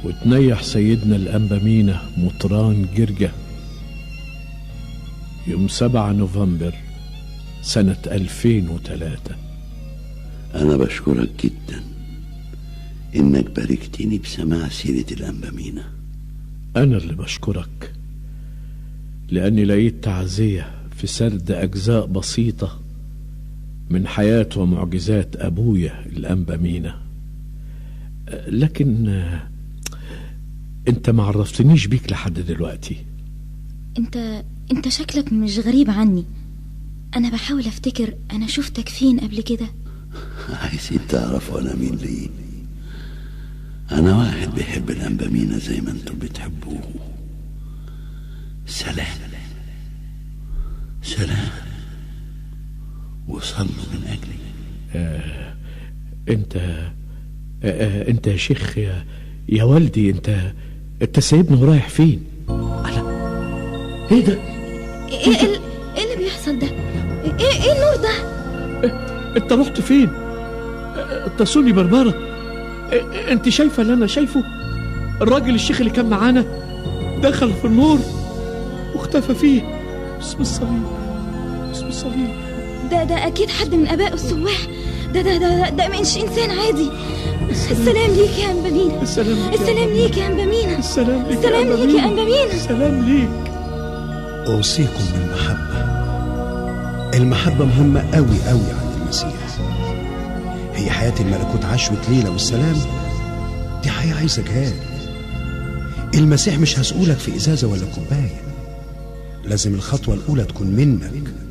وتنيح سيدنا الأنبا مينا مطران جرجة يوم 7 نوفمبر سنة 2003 أنا بشكرك جدا إنك باركتني بسماع سيرة الأنبا مينا أنا اللي بشكرك لأني لقيت تعزية في سرد أجزاء بسيطة من حياة ومعجزات أبويا الأنبا مينا لكن آه، أنت ما عرفتنيش بيك لحد دلوقتي انت انت شكلك مش غريب عني انا بحاول افتكر انا شفتك فين قبل كده عايزين تعرفوا أنا مين ليه أنا واحد بيحب الأنبا مينا زي ما انتم بتحبوه سلام سلام وصلوا من أجلي أنت آه، آه، أنت يا شيخ يا, يا والدي أنت أنت سايبني ورايح فين؟ ألا إيه ده؟ ايه ايه ال- ايه اللي بيحصل ده ايه ايه النور ده أنت رحت فين؟ آه، تصوني بربرة آه، أنت شايفة اللي أنا شايفه؟ الراجل الشيخ اللي كان معانا دخل في النور واختفى فيه باسم الصليب باسم الصليب ده ده اكيد حد من اباء السواح ده ده ده ده مش انسان عادي السلام ليك يا انبا مينا السلام ليك يا السلام أنبا ليك يا انبا مينا السلام ليك السلام أنبا ليك يا مينا. انبا مينا السلام ليك أوصيكم بالمحبة المحبة مهمة قوي قوي عند المسيح هي حياة الملكوت عشوة ليلة والسلام دي حياة عايزة جهاد المسيح مش هسؤولك في إزازة ولا كوباية لازم الخطوة الأولى تكون منك